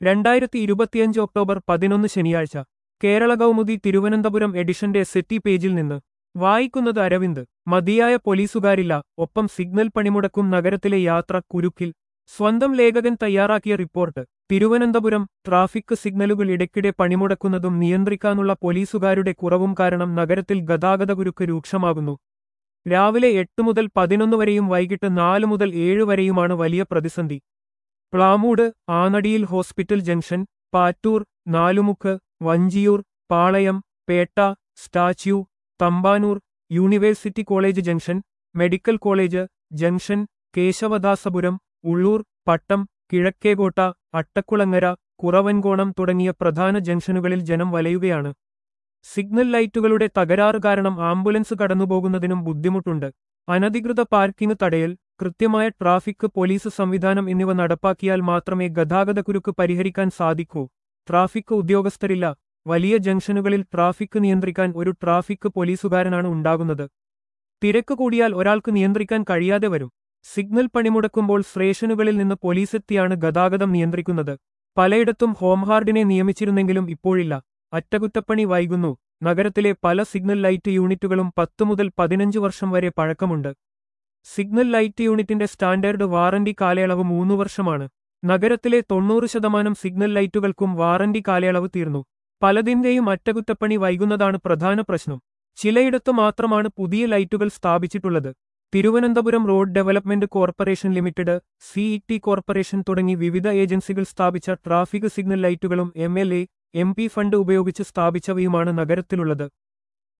രണ്ടായിരത്തി ഇരുപത്തിയഞ്ച് ഒക്ടോബർ പതിനൊന്ന് ശനിയാഴ്ച കേരള കൗമുദി തിരുവനന്തപുരം എഡിഷന്റെ സെറ്റി പേജിൽ നിന്ന് വായിക്കുന്നത് അരവിന്ദ് മതിയായ പോലീസുകാരില്ല ഒപ്പം സിഗ്നൽ പണിമുടക്കും നഗരത്തിലെ യാത്ര കുരുക്കിൽ സ്വന്തം ലേഖകൻ തയ്യാറാക്കിയ റിപ്പോർട്ട് തിരുവനന്തപുരം ട്രാഫിക് സിഗ്നലുകൾ ഇടയ്ക്കിടെ പണിമുടക്കുന്നതും നിയന്ത്രിക്കാനുള്ള പോലീസുകാരുടെ കുറവും കാരണം നഗരത്തിൽ ഗതാഗതകുരുക്ക് രൂക്ഷമാകുന്നു രാവിലെ എട്ട് മുതൽ പതിനൊന്ന് വരെയും വൈകിട്ട് നാല് മുതൽ ഏഴ് വരെയുമാണ് വലിയ പ്രതിസന്ധി പ്ലാമൂട് ആനടിയിൽ hospital junction Pattoor Nalumukku Vanchiyoor Palayam Pettah statue Thampanoor university college junction medical college junction Kesavadasapuram Ulloor Pattom Kizhakkekotta Attakulangara Kuravankonam തുടങ്ങിയ പ്രധാന ജംഗ്ഷനുകളിൽ ജനം വലയുകയാണ് സിഗ്നൽ ലൈറ്റുകളുടെ തകരാറ് കാരണം ആംബുലൻസ് കടന്നുപോകുന്നതിനും ബുദ്ധിമുട്ടുണ്ട് അനധികൃത പാർക്കിംഗ് തടയൽ കൃത്യമായ ട്രാഫിക് പോലീസ് സംവിധാനം എന്നിവ നടപ്പാക്കിയാൽ മാത്രമേ ഗതാഗതക്കുരുക്ക് പരിഹരിക്കാൻ സാധിക്കൂ ട്രാഫിക് ഉദ്യോഗസ്ഥരില്ല വലിയ ജംഗ്ഷനുകളിൽ ട്രാഫിക് നിയന്ത്രിക്കാൻ ഒരു ട്രാഫിക് പോലീസുകാരനാണ് ഉണ്ടാകുന്നത് തിരക്ക് കൂടിയാൽ ഒരാൾക്ക് നിയന്ത്രിക്കാൻ കഴിയാതെ വരും സിഗ്നൽ പണിമുടക്കുമ്പോൾ സ്റ്റേഷനുകളിൽ നിന്ന് പോലീസെത്തിയാണ് ഗതാഗതം നിയന്ത്രിക്കുന്നത് പലയിടത്തും ഹോംഹാർഡിനെ നിയമിച്ചിരുന്നെങ്കിലും ഇപ്പോഴില്ല അറ്റകുറ്റപ്പണി വൈകുന്നു നഗരത്തിലെ പല സിഗ്നൽ ലൈറ്റ് യൂണിറ്റുകളും പത്ത് മുതൽ പതിനഞ്ച് വർഷം വരെ പഴക്കമുണ്ട് സിഗ്നൽ ലൈറ്റ് യൂണിറ്റിന്റെ സ്റ്റാൻഡേർഡ് വാറന്റി കാലയളവ് മൂന്ന് വർഷമാണ് നഗരത്തിലെ തൊണ്ണൂറ് ശതമാനം സിഗ്നൽ ലൈറ്റുകൾക്കും വാറന്റി കാലയളവ് തീർന്നു പലതിന്റെയും അറ്റകുറ്റപ്പണി വൈകുന്നതാണ് പ്രധാന പ്രശ്നം ചിലയിടത്ത് മാത്രമാണ് പുതിയ ലൈറ്റുകൾ സ്ഥാപിച്ചിട്ടുള്ളത് Thiruvananthapuram road development corporation limited CET corporation തുടങ്ങി വിവിധ ഏജൻസികൾ സ്ഥാപിച്ച ട്രാഫിക് സിഗ്നൽ ലൈറ്റുകളും M L A M P fund ഉപയോഗിച്ച് സ്ഥാപിച്ചവയുമാണ് നഗരത്തിലുള്ളത്